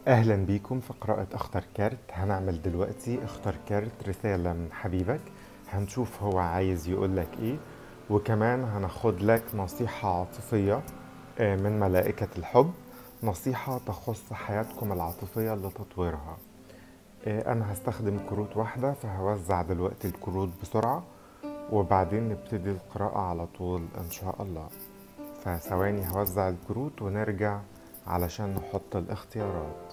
اهلا بيكم في قراءة اختر كارت هنعمل دلوقتي اختر كارت رسالة من حبيبك هنشوف هو عايز يقولك ايه وكمان هناخد لك نصيحة عاطفية آه، من ملائكة الحب نصيحة تخص حياتكم العاطفية لتطويرها آه، انا هستخدم كروت واحدة فهوزع دلوقتي الكروت بسرعة وبعدين نبتدي القراءة على طول ان شاء الله فثواني هوزع الكروت ونرجع علشان نحط الاختيارات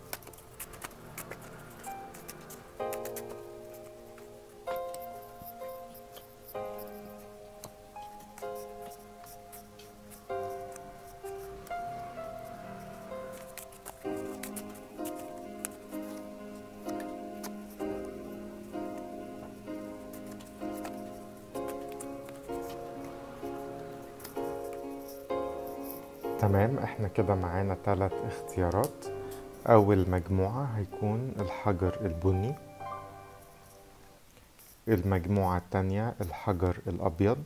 تمام احنا كده معانا ثلاث اختيارات اول مجموعة هيكون الحجر البني المجموعة التانية الحجر الابيض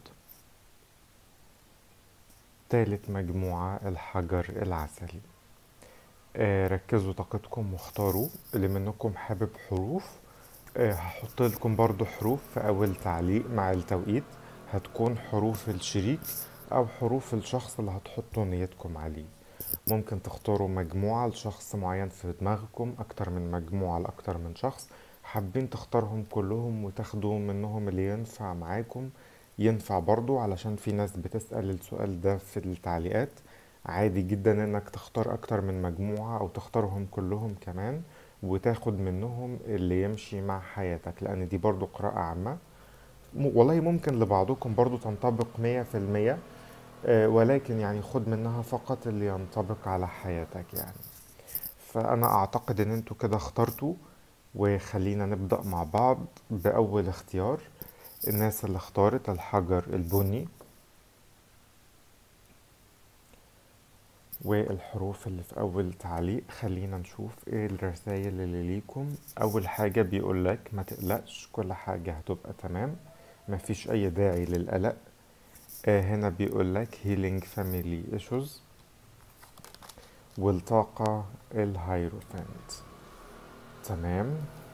تالت مجموعة الحجر العسلي آه ركزوا طاقتكم واختاروا اللي منكم حابب حروف آه هحط لكم برضو حروف في اول تعليق مع التوقيت هتكون حروف الشريك او حروف الشخص اللي هتحطوا نيتكم عليه ممكن تختاروا مجموعة لشخص معين في دماغكم اكتر من مجموعة لاكتر من شخص حابين تختارهم كلهم وتاخدوا منهم اللي ينفع معاكم ينفع برضو علشان في ناس بتسأل السؤال ده في التعليقات عادي جدا انك تختار اكتر من مجموعة او تختارهم كلهم كمان وتاخد منهم اللي يمشي مع حياتك لان دي برضو قراءة عامة م- والله ممكن لبعضكم برضو تنطبق مية في المية آه، ولكن يعني خد منها فقط اللي ينطبق على حياتك يعني فأنا أعتقد إن انتوا كده اخترتوا وخلينا نبدأ مع بعض بأول اختيار الناس اللي اختارت الحجر البني والحروف اللي في أول تعليق خلينا نشوف ايه الرسائل اللي ليكم أول حاجة بيقولك ما تقلقش كل حاجة هتبقى تمام مفيش أي داعي للقلق آه هنا بيقولك healing family issues والطاقة الهيروفانت تمام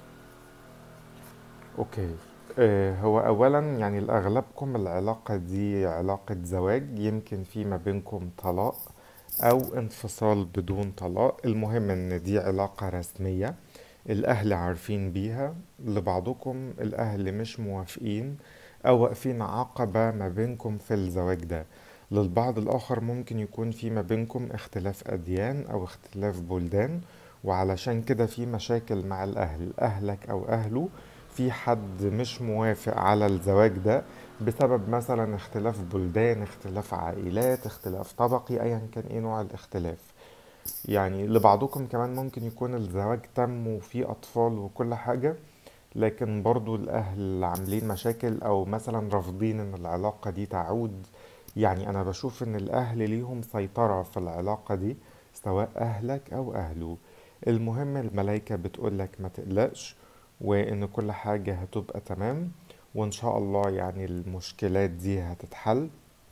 اوكي آه هو اولا يعني لاغلبكم العلاقة دي علاقة زواج يمكن في ما بينكم طلاق او انفصال بدون طلاق المهم ان دي علاقة رسمية الاهل عارفين بيها لبعضكم الاهل مش موافقين او واقفين عقبة ما بينكم في الزواج ده للبعض الاخر ممكن يكون في ما بينكم اختلاف اديان او اختلاف بلدان وعلشان كده في مشاكل مع الاهل اهلك او اهله في حد مش موافق على الزواج ده بسبب مثلا اختلاف بلدان اختلاف عائلات اختلاف طبقي ايا كان ايه نوع الاختلاف يعني لبعضكم كمان ممكن يكون الزواج تم وفيه اطفال وكل حاجة لكن برضو الاهل عاملين مشاكل او مثلا رافضين ان العلاقة دي تعود يعني انا بشوف ان الاهل ليهم سيطرة في العلاقة دي سواء اهلك او اهله المهم الملايكة بتقولك ما تقلقش وان كل حاجة هتبقى تمام وان شاء الله يعني المشكلات دي هتتحل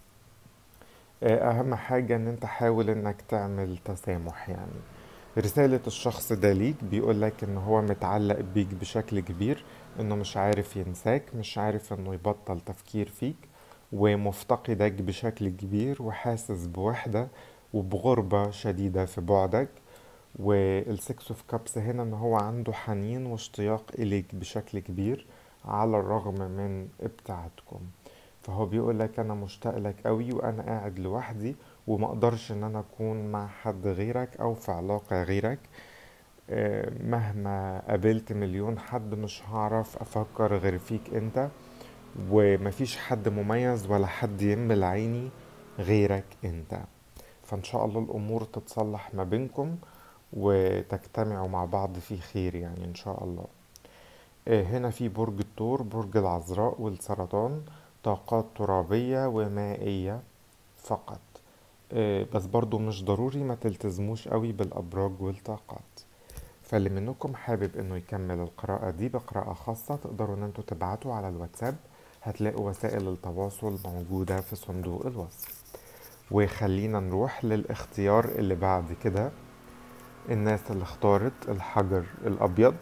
آه، اهم حاجة ان انت حاول انك تعمل تسامح يعني رسالة الشخص ده ليك بيقولك ان هو متعلق بيك بشكل كبير انه مش عارف ينساك مش عارف انه يبطل تفكير فيك ومفتقدك بشكل كبير وحاسس بوحدة وبغربة شديدة في بعدك والسكس اوف كابس هنا ان هو عنده حنين واشتياق اليك بشكل كبير على الرغم من ابتعادكم فهو بيقول لك انا مشتاق لك قوي وانا قاعد لوحدي وما اقدرش ان انا اكون مع حد غيرك او في علاقة غيرك آه، مهما قابلت مليون حد مش هعرف افكر غير فيك انت ومفيش حد مميز ولا حد يمل عيني غيرك انت فان شاء الله الامور تتصلح ما بينكم وتجتمعوا مع بعض في خير يعني ان شاء الله آه، هنا في برج الثور برج العذراء والسرطان طاقات ترابية ومائية فقط آه، بس برضو مش ضروري ما تلتزموش قوي بالأبراج والطاقات فاللي منكم حابب انه يكمل القراءة دي بقراءة خاصة تقدروا ان انتوا تبعتوا على الواتساب هتلاقوا وسائل التواصل موجودة في صندوق الوصف وخلينا نروح للاختيار اللي بعد كده الناس اللي اختارت الحجر الأبيض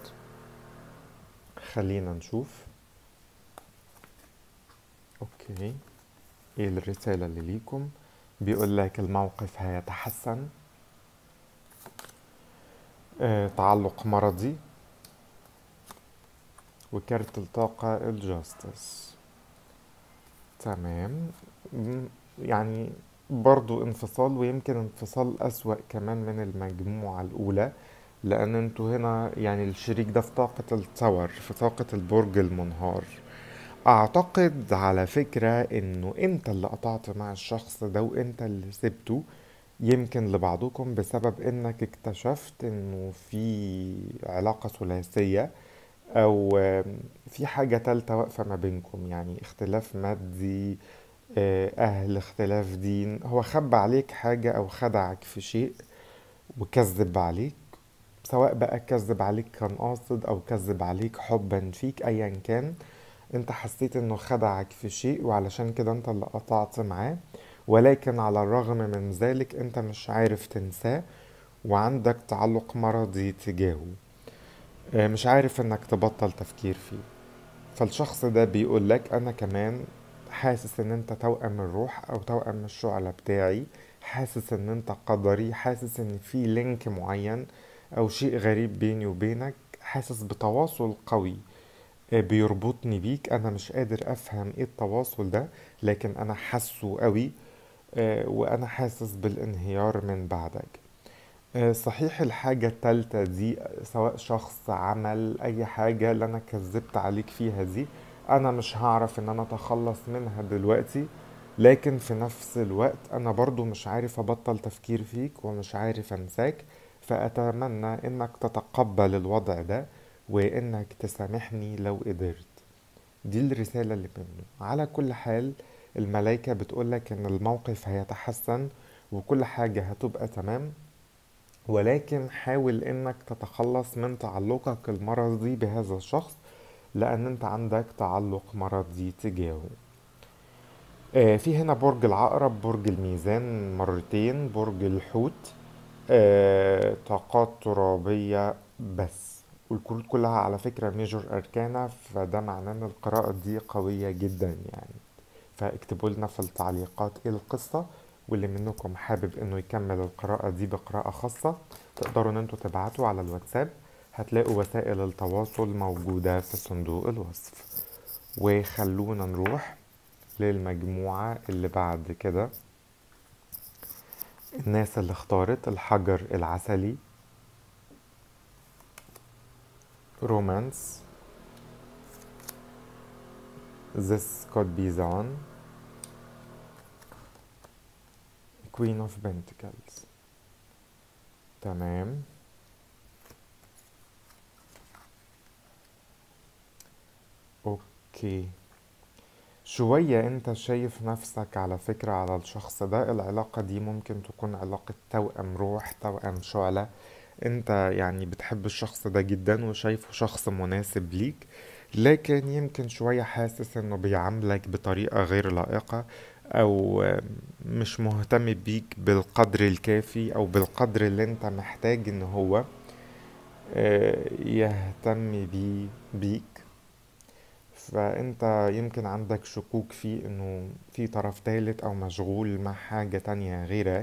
خلينا نشوف اوكي ايه الرسالة اللي ليكم بيقول لك الموقف هيتحسن آه، تعلق مرضي وكارت الطاقة الجاستس تمام م- يعني برضو انفصال ويمكن انفصال أسوأ كمان من المجموعة الأولى لأن انتوا هنا يعني الشريك ده في طاقة التور في طاقة البرج المنهار أعتقد على فكرة إنه أنت اللي قطعت مع الشخص ده وأنت اللي سبته يمكن لبعضكم بسبب إنك اكتشفت إنه في علاقة ثلاثية أو آم، في حاجة تالتة واقفة ما بينكم يعني اختلاف مادي آه، أهل اختلاف دين هو خبى عليك حاجة أو خدعك في شيء وكذب عليك سواء بقى كذب عليك كان قاصد أو كذب عليك حبا فيك أيا كان انت حسيت انه خدعك في شيء وعلشان كده انت اللي قطعت معاه ولكن على الرغم من ذلك انت مش عارف تنساه وعندك تعلق مرضي تجاهه آه، مش عارف انك تبطل تفكير فيه فالشخص ده بيقول لك انا كمان حاسس ان انت توأم الروح او توأم الشعلة بتاعي حاسس ان انت قدري حاسس ان في لينك معين او شيء غريب بيني وبينك حاسس بتواصل قوي آه، بيربطني بيك انا مش قادر افهم ايه التواصل ده لكن انا حاسه قوي آه، وانا حاسس بالانهيار من بعدك آه، صحيح الحاجة التالتة دي سواء شخص عمل أي حاجة اللي أنا كذبت عليك فيها دي أنا مش هعرف إن أنا أتخلص منها دلوقتي لكن في نفس الوقت أنا برضو مش عارف أبطل تفكير فيك ومش عارف أنساك فأتمنى إنك تتقبل الوضع ده وإنك تسامحني لو قدرت دي الرسالة اللي منه على كل حال الملايكة بتقولك إن الموقف هيتحسن وكل حاجة هتبقى تمام ولكن حاول انك تتخلص من تعلقك المرضي بهذا الشخص لان انت عندك تعلق مرضي تجاهه آه، في هنا برج العقرب برج الميزان مرتين برج الحوت آه، طاقات ترابية بس والكروت كلها على فكرة ميجور أركانا فده معناه إن القراءة دي قوية جدا يعني فاكتبوا لنا في التعليقات ايه القصة واللي منكم حابب انه يكمل القراءة دي بقراءة خاصة تقدروا ان انتوا تبعتوا على الواتساب هتلاقوا وسائل التواصل موجودة في صندوق الوصف وخلونا نروح للمجموعة اللي بعد كده الناس اللي اختارت الحجر العسلي رومانس This could be the one Queen of Pentacles تمام اوكي شوية انت شايف نفسك على فكرة على الشخص ده العلاقة دي ممكن تكون علاقة توأم روح توأم شعلة انت يعني بتحب الشخص ده جدا وشايفه شخص مناسب ليك لكن يمكن شوية حاسس انه بيعاملك بطريقة غير لائقة او مش مهتم بيك بالقدر الكافي او بالقدر اللي انت محتاج ان هو آه، يهتم بيه بيك فانت يمكن عندك شكوك في انه في طرف ثالث او مشغول مع حاجة تانية غيرك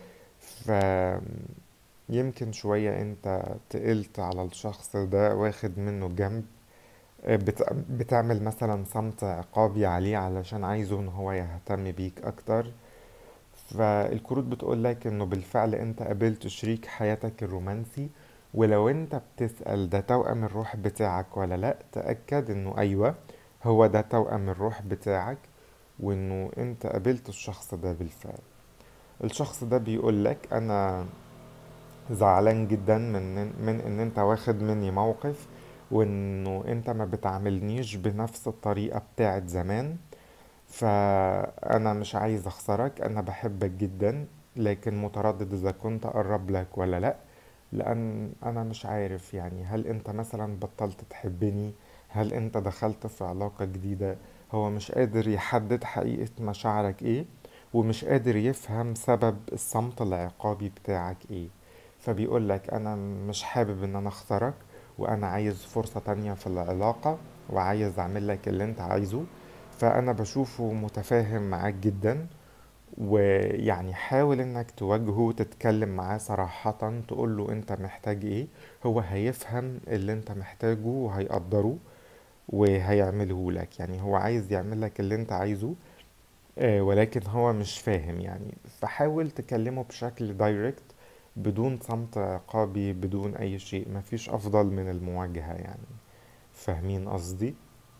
فيمكن شوية انت تقلت على الشخص ده واخد منه جنب بت- بتعمل مثلا صمت عقابي عليه علشان عايزه ان هو يهتم بيك اكتر فالكروت بتقولك انه بالفعل انت قابلت شريك حياتك الرومانسي ولو انت بتسأل ده توأم الروح بتاعك ولا لا تأكد انه ايوه هو ده توأم الروح بتاعك وانه انت قابلت الشخص ده بالفعل الشخص ده بيقولك انا زعلان جدا من من ان انت واخد مني موقف وانه انت ما بتعاملنيش بنفس الطريقة بتاعت زمان فانا مش عايز اخسرك انا بحبك جدا لكن متردد اذا كنت اقرب لك ولا لا لان انا مش عارف يعني هل انت مثلا بطلت تحبني هل انت دخلت في علاقة جديدة هو مش قادر يحدد حقيقة مشاعرك ايه ومش قادر يفهم سبب الصمت العقابي بتاعك ايه فبيقول لك انا مش حابب ان انا اخسرك وانا عايز فرصة تانية في العلاقة وعايز اعمل لك اللي انت عايزه فانا بشوفه متفاهم معاك جدا ويعني حاول انك تواجهه وتتكلم معاه صراحة تقوله انت محتاج ايه هو هيفهم اللي انت محتاجه وهيقدره وهيعمله لك يعني هو عايز يعمل لك اللي انت عايزه آه، ولكن هو مش فاهم يعني فحاول تكلمه بشكل دايركت بدون صمت عقابي بدون اي شيء مفيش افضل من المواجهة يعني فاهمين قصدي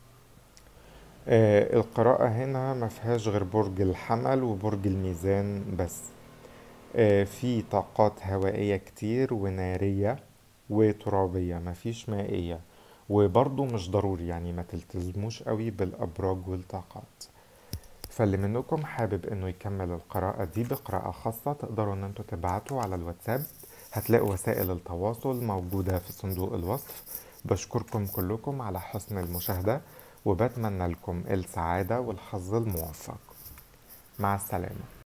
آه، القراءة هنا ما فيهاش غير برج الحمل وبرج الميزان بس آه، في طاقات هوائية كتير ونارية وترابية مفيش مائية وبرضه مش ضروري يعني ما تلتزموش قوي بالأبراج والطاقات فاللي منكم حابب انه يكمل القراءة دي بقراءة خاصة تقدروا ان انتوا تبعتوا على الواتساب هتلاقوا وسائل التواصل موجودة في صندوق الوصف بشكركم كلكم على حسن المشاهدة وبتمنى لكم السعادة والحظ الموفق مع السلامة